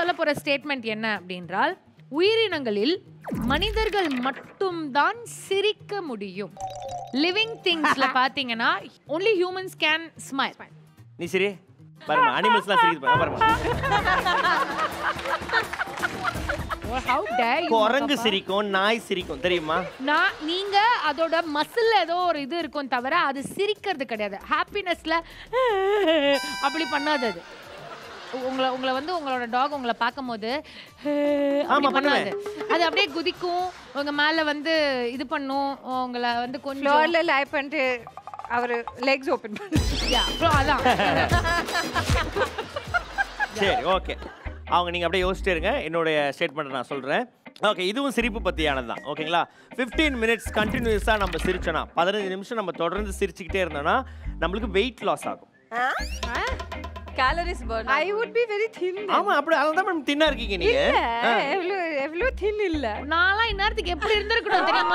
சொல்ல போற ஸ்டேட்மெண்ட் என்ன அப்படின்றால் உயிரினங்களில் மனிதர்கள் மட்டும்தான் சிரிக்க முடியும் லிவிங் திங்ஸ்ல பாத்தீங்கன்னா only humans கேன் ஸ்மைல் நீ சரி பாருமா அனிமல்ஸ்லாம் சிரிக்குது பாருங்க ஹவு டேர் குரங்கு சிரிக்கும் நாய் சிரிக்கும் தெரியுமா நான் நீங்க அதோட மசில் ஏதோ ஒரு இது இருக்கும் தவிர அது சிரிக்கிறது கிடையாது ஹாப்பினஸ்ல அப்படி பண்ணாது அது உங்களை உங்களை வந்து உங்களோட டாக் உங்களை பார்க்கும்போது அப்படி ஆமா, பண்ணாது அது அப்படியே குதிக்கும் உங்க மேல வந்து இது பண்ணும் உங்களை வந்து கொஞ்சம் ஃப்ளோர்ல லை பண்ணிட்டு அவர் லெக்ஸ் ஓபன் பண்ணு Yeah, அப்புறம் அதான் சரி ஓகே அவங்க நீங்க அப்படியே யோசிச்சிட்டே இருங்க என்னுடைய ஸ்டேட்மெண்ட் நான் சொல்றேன் ஓகே இதுவும் சிரிப்பு பத்தியானது தான் ஓகேங்களா 15 மினிட்ஸ் கண்டினியூஸாக நம்ம சிரிச்சோன்னா பதினஞ்சு நிமிஷம் நம்ம தொடர்ந்து சிரிச்சுக்கிட்டே இருந்தோம்னா நம்மளுக்கு வெயிட் லாஸ் ஆகும் calories burn I would be very thin ஆமா அப்படி அதனால தான் மேடம் தின்னா இருக்கீங்க நீங்க ஆ. எவ்வளோ எவ்வளோ தின் இல்ல நான்லாம் இந்நேரத்துக்கு எப்படி இருந்திருக்கணும் தெரியுமா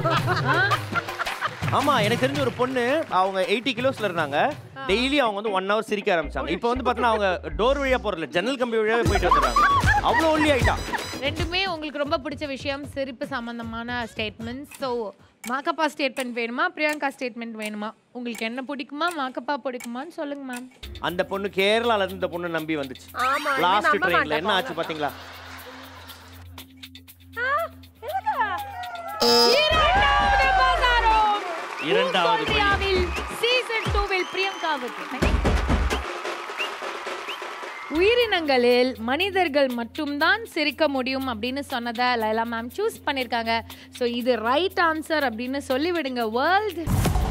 ஆமா எனக்கு தெரிஞ்ச ஒரு பொண்ணு அவங்க எயிட்டி கிலோஸ்ல இருந்தாங்க டெய்லி அவங்க வந்து ஒன் ஹவர் சிரிக்க ஆரம்பிச்சாங்க இப்போ வந்து பார்த்தீங்கன்னா அவங்க டோர் வழியா போறல ஜன்னல் கம்பி வழியாவே போயிட்டு வந்துடுறாங்க அவ்வளோ ஒல்லி ஆயிட்டா ரெண்டுமே உங்களுக்கு ரொம்ப பிடிச்ச விஷயம் சிரிப்பு சம்பந்தமான ஸ்டேட்மெண்ட்ஸ் ஸோ மாக்கப்பா ஸ்டேட்மெண்ட் வேணுமா பிரியங்கா ஸ்டேட்மெண்ட் வேணுமா உங்களுக்கு என்ன பிடிக்குமா மாக்கப்பா பிடிக்குமான்னு சொல்லுங்க மேம் அந்த பொண்ணு கேரளால இருந்து இந்த பொண்ணு நம்பி வந்துச்சு ஆமா, இனிமே லாஸ்ட் நம்ப ட்ரெயின்ல என்ன மாட்டேன் ஆச்சு பாத்தீங்களா இரண்டாவது பசாரம் இரண்டாவது பையன். இந்தியாவில் சீசன் டூவில் பிரியங்காவுக்கு உயிரினங்களில் மனிதர்கள் மட்டும்தான் சிரிக்க முடியும் அப்படின்னு சொன்னதை லைலா மேம் சூஸ் பண்ணியிருக்காங்க ஸோ இது ரைட் ஆன்சர் அப்படின்னு சொல்லிவிடுங்க வேர்ல்ட்